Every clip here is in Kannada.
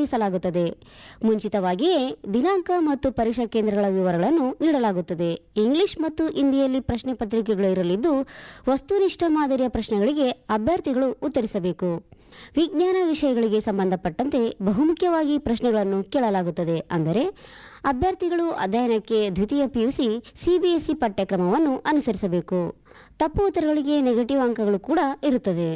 ರೂಪಿಸಲಾಗುತ್ತದೆ ಮುಂಚಿತವಾಗಿಯೇ ದಿನಾಂಕ ಮತ್ತು ಪರೀಕ್ಷಾ ಕೇಂದ್ರಗಳ ವಿವರಗಳನ್ನು ನೀಡಲಾಗುತ್ತದೆ ಇಂಗ್ಲಿಷ್ ಮತ್ತು ಹಿಂದಿಯಲ್ಲಿ ಪ್ರಶ್ನೆ ಪತ್ರಿಕೆಗಳು ಇರಲಿದ್ದು ವಸ್ತುನಿಷ್ಠ ಮಾದರಿಯ ಪ್ರಶ್ನೆಗಳಿಗೆ ಅಭ್ಯರ್ಥಿಗಳು ಉತ್ತರಿಸಬೇಕು ವಿಜ್ಞಾನ ವಿಷಯಗಳಿಗೆ ಸಂಬಂಧಪಟ್ಟಂತೆ ಬಹುಮುಖ್ಯವಾಗಿ ಪ್ರಶ್ನೆಗಳನ್ನು ಕೇಳಲಾಗುತ್ತದೆ ಅಂದರೆ ಅಭ್ಯರ್ಥಿಗಳು ಅಧ್ಯಯನಕ್ಕೆ ದ್ವಿತೀಯ ಪಿಯುಸಿ ಸಿಬಿಎಸ್ಇ ಪಠ್ಯಕ್ರಮವನ್ನು ಅನುಸರಿಸಬೇಕು ತಪ್ಪು ಉತ್ತರಗಳಿಗೆ ನೆಗೆಟಿವ್ ಅಂಕಗಳು ಕೂಡ ಇರುತ್ತದೆ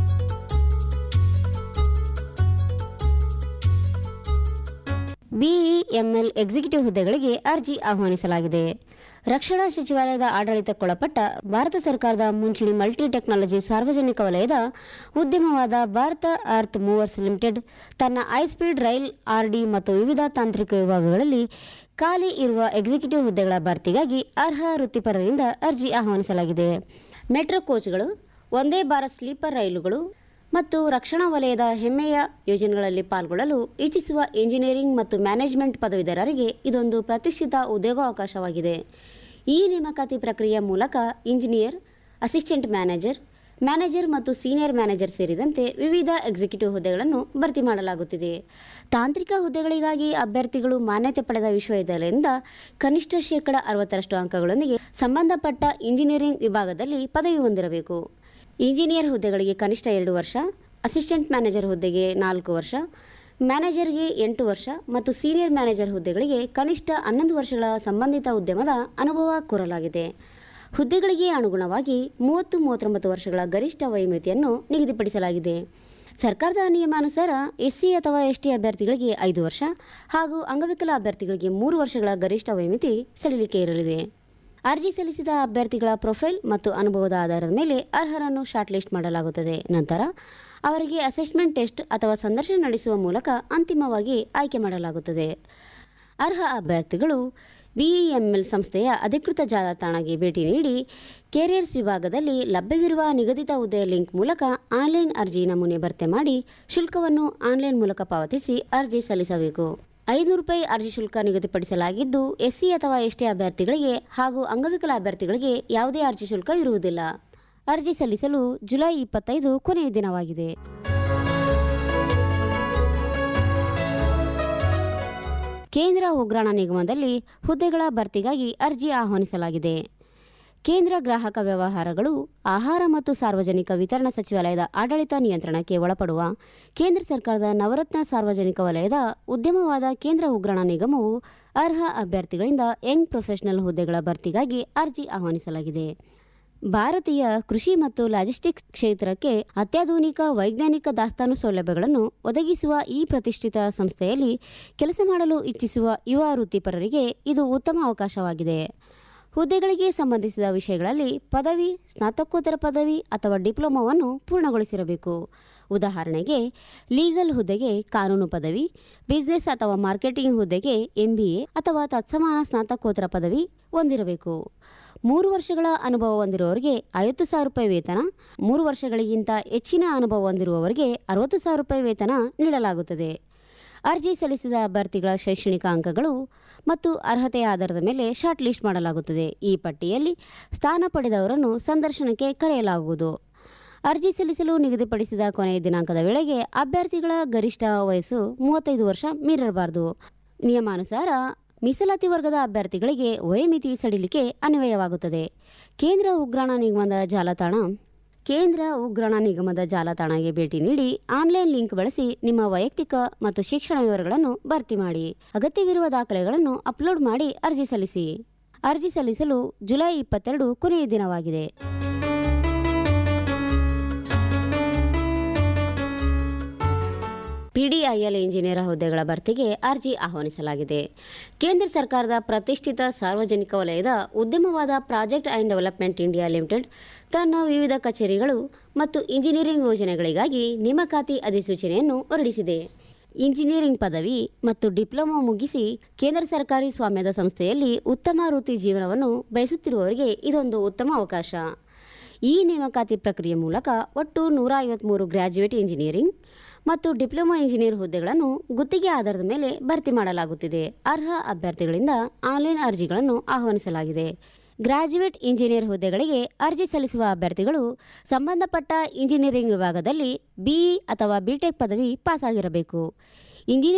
ಬಿಇಎಂಎಲ್ ಎಕ್ಸಿಕ್ಯೂಟಿವ್ ಹುದ್ದೆಗಳಿಗೆ ಅರ್ಜಿ ಆಹ್ವಾನಿಸಲಾಗಿದೆ ರಕ್ಷಣಾ ಸಚಿವಾಲಯದ ಆಡಳಿತಕ್ಕೊಳಪಟ್ಟ ಭಾರತ ಸರ್ಕಾರದ ಮುಂಚೂಣಿ ಮಲ್ಟಿ ಟೆಕ್ನಾಲಜಿ ಸಾರ್ವಜನಿಕ ವಲಯದ ಉದ್ಯಮವಾದ ಭಾರತ ಅರ್ತ್ ಮೂವರ್ಸ್ ಲಿಮಿಟೆಡ್ ತನ್ನ ಹೈಸ್ಪೀಡ್ ರೈಲ್ ಆರ್ಡಿ ಮತ್ತು ವಿವಿಧ ತಾಂತ್ರಿಕ ವಿಭಾಗಗಳಲ್ಲಿ ಖಾಲಿ ಇರುವ ಎಕ್ಸಿಕ್ಯೂಟಿವ್ ಹುದ್ದೆಗಳ ಭರ್ತಿಗಾಗಿ ಅರ್ಹ ವೃತ್ತಿಪರರಿಂದ ಅರ್ಜಿ ಆಹ್ವಾನಿಸಲಾಗಿದೆ ಮೆಟ್ರೋ ಕೋಚ್ಗಳು ಒಂದೇ ಭಾರತ್ ಸ್ಲೀಪರ್ ರೈಲುಗಳು ಮತ್ತು ರಕ್ಷಣಾ ವಲಯದ ಹೆಮ್ಮೆಯ ಯೋಜನೆಗಳಲ್ಲಿ ಪಾಲ್ಗೊಳ್ಳಲು ಇಚ್ಛಿಸುವ ಇಂಜಿನಿಯರಿಂಗ್ ಮತ್ತು ಮ್ಯಾನೇಜ್ಮೆಂಟ್ ಪದವೀಧರರಿಗೆ ಇದೊಂದು ಪ್ರತಿಷ್ಠಿತ ಉದ್ಯೋಗಾವಕಾಶವಾಗಿದೆ ಈ ನೇಮಕಾತಿ ಪ್ರಕ್ರಿಯೆಯ ಮೂಲಕ ಇಂಜಿನಿಯರ್ ಅಸಿಸ್ಟೆಂಟ್ ಮ್ಯಾನೇಜರ್ ಮ್ಯಾನೇಜರ್ ಮತ್ತು ಸೀನಿಯರ್ ಮ್ಯಾನೇಜರ್ ಸೇರಿದಂತೆ ವಿವಿಧ ಎಕ್ಸಿಕ್ಯೂಟಿವ್ ಹುದ್ದೆಗಳನ್ನು ಭರ್ತಿ ಮಾಡಲಾಗುತ್ತಿದೆ ತಾಂತ್ರಿಕ ಹುದ್ದೆಗಳಿಗಾಗಿ ಅಭ್ಯರ್ಥಿಗಳು ಮಾನ್ಯತೆ ಪಡೆದ ವಿಶ್ವವಿದ್ಯಾಲಯದಿಂದ ಕನಿಷ್ಠ ಶೇಕಡ ಅರವತ್ತರಷ್ಟು ಅಂಕಗಳೊಂದಿಗೆ ಸಂಬಂಧಪಟ್ಟ ಇಂಜಿನಿಯರಿಂಗ್ ವಿಭಾಗದಲ್ಲಿ ಪದವಿ ಹೊಂದಿರಬೇಕು ಇಂಜಿನಿಯರ್ ಹುದ್ದೆಗಳಿಗೆ ಕನಿಷ್ಠ ಎರಡು ವರ್ಷ ಅಸಿಸ್ಟೆಂಟ್ ಮ್ಯಾನೇಜರ್ ಹುದ್ದೆಗೆ ನಾಲ್ಕು ವರ್ಷ ಮ್ಯಾನೇಜರ್ಗೆ ಎಂಟು ವರ್ಷ ಮತ್ತು ಸೀನಿಯರ್ ಮ್ಯಾನೇಜರ್ ಹುದ್ದೆಗಳಿಗೆ ಕನಿಷ್ಠ ಹನ್ನೊಂದು ವರ್ಷಗಳ ಸಂಬಂಧಿತ ಉದ್ಯಮದ ಅನುಭವ ಕೋರಲಾಗಿದೆ ಹುದ್ದೆಗಳಿಗೆ ಅನುಗುಣವಾಗಿ ಮೂವತ್ತು ಮೂವತ್ತೊಂಬತ್ತು ವರ್ಷಗಳ ಗರಿಷ್ಠ ವಯೋಮಿತಿಯನ್ನು ನಿಗದಿಪಡಿಸಲಾಗಿದೆ ಸರ್ಕಾರದ ನಿಯಮಾನುಸಾರ ಎಸ್ಸಿ ಅಥವಾ ಎಸ್ಟಿ ಅಭ್ಯರ್ಥಿಗಳಿಗೆ ಐದು ವರ್ಷ ಹಾಗೂ ಅಂಗವಿಕಲ ಅಭ್ಯರ್ಥಿಗಳಿಗೆ ಮೂರು ವರ್ಷಗಳ ಗರಿಷ್ಠ ವಯೋಮಿತಿ ಸಡಿಲಿಕೆ ಇರಲಿದೆ ಅರ್ಜಿ ಸಲ್ಲಿಸಿದ ಅಭ್ಯರ್ಥಿಗಳ ಪ್ರೊಫೈಲ್ ಮತ್ತು ಅನುಭವದ ಆಧಾರದ ಮೇಲೆ ಅರ್ಹರನ್ನು ಶಾರ್ಟ್ ಲಿಸ್ಟ್ ಮಾಡಲಾಗುತ್ತದೆ ನಂತರ ಅವರಿಗೆ ಅಸೆಸ್ಮೆಂಟ್ ಟೆಸ್ಟ್ ಅಥವಾ ಸಂದರ್ಶನ ನಡೆಸುವ ಮೂಲಕ ಅಂತಿಮವಾಗಿ ಆಯ್ಕೆ ಮಾಡಲಾಗುತ್ತದೆ ಅರ್ಹ ಅಭ್ಯರ್ಥಿಗಳು ಬಿಇಎಂಎಲ್ ಸಂಸ್ಥೆಯ ಅಧಿಕೃತ ಜಾಲತಾಣಕ್ಕೆ ಭೇಟಿ ನೀಡಿ ಕೆರಿಯರ್ಸ್ ವಿಭಾಗದಲ್ಲಿ ಲಭ್ಯವಿರುವ ನಿಗದಿತ ಹುದ್ದೆಯ ಲಿಂಕ್ ಮೂಲಕ ಆನ್ಲೈನ್ ಅರ್ಜಿ ನಮೂನೆ ಭರ್ತಿ ಮಾಡಿ ಶುಲ್ಕವನ್ನು ಆನ್ಲೈನ್ ಮೂಲಕ ಪಾವತಿಸಿ ಅರ್ಜಿ ಸಲ್ಲಿಸಬೇಕು ಐನೂರು ರೂಪಾಯಿ ಅರ್ಜಿ ಶುಲ್ಕ ನಿಗದಿಪಡಿಸಲಾಗಿದ್ದು ಎಸ್ಸಿ ಅಥವಾ ಎಸ್ಟಿ ಅಭ್ಯರ್ಥಿಗಳಿಗೆ ಹಾಗೂ ಅಂಗವಿಕಲ ಅಭ್ಯರ್ಥಿಗಳಿಗೆ ಯಾವುದೇ ಅರ್ಜಿ ಶುಲ್ಕ ಇರುವುದಿಲ್ಲ ಅರ್ಜಿ ಸಲ್ಲಿಸಲು ಜುಲೈ ಇಪ್ಪತ್ತೈದು ಕೊನೆಯ ದಿನವಾಗಿದೆ ಕೇಂದ್ರ ಉಗ್ರಾಣ ನಿಗಮದಲ್ಲಿ ಹುದ್ದೆಗಳ ಭರ್ತಿಗಾಗಿ ಅರ್ಜಿ ಆಹ್ವಾನಿಸಲಾಗಿದೆ ಕೇಂದ್ರ ಗ್ರಾಹಕ ವ್ಯವಹಾರಗಳು ಆಹಾರ ಮತ್ತು ಸಾರ್ವಜನಿಕ ವಿತರಣಾ ಸಚಿವಾಲಯದ ಆಡಳಿತ ನಿಯಂತ್ರಣಕ್ಕೆ ಒಳಪಡುವ ಕೇಂದ್ರ ಸರ್ಕಾರದ ನವರತ್ನ ಸಾರ್ವಜನಿಕ ವಲಯದ ಉದ್ಯಮವಾದ ಕೇಂದ್ರ ಉಗ್ರಾಣ ನಿಗಮವು ಅರ್ಹ ಅಭ್ಯರ್ಥಿಗಳಿಂದ ಯಂಗ್ ಪ್ರೊಫೆಷನಲ್ ಹುದ್ದೆಗಳ ಭರ್ತಿಗಾಗಿ ಅರ್ಜಿ ಆಹ್ವಾನಿಸಲಾಗಿದೆ ಭಾರತೀಯ ಕೃಷಿ ಮತ್ತು ಲಾಜಿಸ್ಟಿಕ್ಸ್ ಕ್ಷೇತ್ರಕ್ಕೆ ಅತ್ಯಾಧುನಿಕ ವೈಜ್ಞಾನಿಕ ದಾಸ್ತಾನು ಸೌಲಭ್ಯಗಳನ್ನು ಒದಗಿಸುವ ಈ ಪ್ರತಿಷ್ಠಿತ ಸಂಸ್ಥೆಯಲ್ಲಿ ಕೆಲಸ ಮಾಡಲು ಇಚ್ಛಿಸುವ ಯುವ ವೃತ್ತಿಪರರಿಗೆ ಇದು ಉತ್ತಮ ಅವಕಾಶವಾಗಿದೆ ಹುದ್ದೆಗಳಿಗೆ ಸಂಬಂಧಿಸಿದ ವಿಷಯಗಳಲ್ಲಿ ಪದವಿ ಸ್ನಾತಕೋತ್ತರ ಪದವಿ ಅಥವಾ ಡಿಪ್ಲೊಮಾವನ್ನು ಪೂರ್ಣಗೊಳಿಸಿರಬೇಕು ಉದಾಹರಣೆಗೆ ಲೀಗಲ್ ಹುದ್ದೆಗೆ ಕಾನೂನು ಪದವಿ ಬಿಸ್ನೆಸ್ ಅಥವಾ ಮಾರ್ಕೆಟಿಂಗ್ ಹುದ್ದೆಗೆ ಎಂಬಿಎ ಅಥವಾ ತತ್ಸಮಾನ ಸ್ನಾತಕೋತ್ತರ ಪದವಿ ಹೊಂದಿರಬೇಕು ಮೂರು ವರ್ಷಗಳ ಅನುಭವ ಹೊಂದಿರುವವರಿಗೆ ಐವತ್ತು ಸಾವಿರ ರೂಪಾಯಿ ವೇತನ ಮೂರು ವರ್ಷಗಳಿಗಿಂತ ಹೆಚ್ಚಿನ ಅನುಭವ ಹೊಂದಿರುವವರಿಗೆ ಅರವತ್ತು ಸಾವಿರ ರೂಪಾಯಿ ವೇತನ ನೀಡಲಾಗುತ್ತದೆ ಅರ್ಜಿ ಸಲ್ಲಿಸಿದ ಅಭ್ಯರ್ಥಿಗಳ ಶೈಕ್ಷಣಿಕ ಅಂಕಗಳು ಮತ್ತು ಅರ್ಹತೆಯ ಆಧಾರದ ಮೇಲೆ ಶಾರ್ಟ್ ಲಿಸ್ಟ್ ಮಾಡಲಾಗುತ್ತದೆ ಈ ಪಟ್ಟಿಯಲ್ಲಿ ಸ್ಥಾನ ಪಡೆದವರನ್ನು ಸಂದರ್ಶನಕ್ಕೆ ಕರೆಯಲಾಗುವುದು ಅರ್ಜಿ ಸಲ್ಲಿಸಲು ನಿಗದಿಪಡಿಸಿದ ಕೊನೆಯ ದಿನಾಂಕದ ವೇಳೆಗೆ ಅಭ್ಯರ್ಥಿಗಳ ಗರಿಷ್ಠ ವಯಸ್ಸು ಮೂವತ್ತೈದು ವರ್ಷ ಮೀರಿರಬಾರದು ನಿಯಮಾನುಸಾರ ಮೀಸಲಾತಿ ವರ್ಗದ ಅಭ್ಯರ್ಥಿಗಳಿಗೆ ವಯೋಮಿತಿ ಸಡಿಲಿಕೆ ಅನ್ವಯವಾಗುತ್ತದೆ ಕೇಂದ್ರ ಉಗ್ರಾಣ ನಿಗಮದ ಜಾಲತಾಣ ಕೇಂದ್ರ ಉಗ್ರಾಣ ನಿಗಮದ ಜಾಲತಾಣಕ್ಕೆ ಭೇಟಿ ನೀಡಿ ಆನ್ಲೈನ್ ಲಿಂಕ್ ಬಳಸಿ ನಿಮ್ಮ ವೈಯಕ್ತಿಕ ಮತ್ತು ಶಿಕ್ಷಣ ವಿವರಗಳನ್ನು ಭರ್ತಿ ಮಾಡಿ ಅಗತ್ಯವಿರುವ ದಾಖಲೆಗಳನ್ನು ಅಪ್ಲೋಡ್ ಮಾಡಿ ಅರ್ಜಿ ಸಲ್ಲಿಸಿ ಅರ್ಜಿ ಸಲ್ಲಿಸಲು ಜುಲೈ ಇಪ್ಪತ್ತೆರಡು ಕೊನೆಯ ದಿನವಾಗಿದೆ ಪಿಡಿಐಎಲ್ ಇಂಜಿನಿಯರ್ ಹುದ್ದೆಗಳ ಭರ್ತಿಗೆ ಅರ್ಜಿ ಆಹ್ವಾನಿಸಲಾಗಿದೆ ಕೇಂದ್ರ ಸರ್ಕಾರದ ಪ್ರತಿಷ್ಠಿತ ಸಾರ್ವಜನಿಕ ವಲಯದ ಉದ್ಯಮವಾದ project and development India limited ತನ್ನ ವಿವಿಧ ಕಚೇರಿಗಳು ಮತ್ತು ಇಂಜಿನಿಯರಿಂಗ್ ಯೋಜನೆಗಳಿಗಾಗಿ ನೇಮಕಾತಿ ಅಧಿಸೂಚನೆಯನ್ನು ಹೊರಡಿಸಿದೆ ಇಂಜಿನಿಯರಿಂಗ್ ಪದವಿ ಮತ್ತು ಡಿಪ್ಲೊಮಾ ಮುಗಿಸಿ ಕೇಂದ್ರ ಸರ್ಕಾರಿ ಸ್ವಾಮ್ಯದ ಸಂಸ್ಥೆಯಲ್ಲಿ ಉತ್ತಮ ವೃತ್ತಿ ಜೀವನವನ್ನು ಬಯಸುತ್ತಿರುವವರಿಗೆ ಇದೊಂದು ಉತ್ತಮ ಅವಕಾಶ ಈ ನೇಮಕಾತಿ ಪ್ರಕ್ರಿಯೆ ಮೂಲಕ ಒಟ್ಟು ನೂರ ಐವತ್ತ್ಮೂರು ಗ್ರ್ಯಾಜುಯೇಟ್ ಇಂಜಿನಿಯರಿಂಗ್ ಮತ್ತು ಡಿಪ್ಲೊಮಾ ಇಂಜಿನಿಯರ್ ಹುದ್ದೆಗಳನ್ನು ಗುತ್ತಿಗೆ ಆಧಾರದ ಮೇಲೆ ಭರ್ತಿ ಮಾಡಲಾಗುತ್ತಿದೆ ಅರ್ಹ ಅಭ್ಯರ್ಥಿಗಳಿಂದ ಆನ್ಲೈನ್ ಅರ್ಜಿಗಳನ್ನು ಆಹ್ವಾನಿಸಲಾಗಿದೆ ಗ್ರಾಜ್ಯುಯೇಟ್ ಇಂಜಿನಿಯರ್ ಹುದ್ದೆಗಳಿಗೆ ಅರ್ಜಿ ಸಲ್ಲಿಸುವ ಅಭ್ಯರ್ಥಿಗಳು ಸಂಬಂಧಪಟ್ಟ ಇಂಜಿನಿಯರಿಂಗ್ ವಿಭಾಗದಲ್ಲಿ ಬಿಇ ಅಥವಾ ಬಿಟೆಕ್ ಪದವಿ ಪಾಸಾಗಿರಬೇಕು ಇಂಜಿನಿಯರ್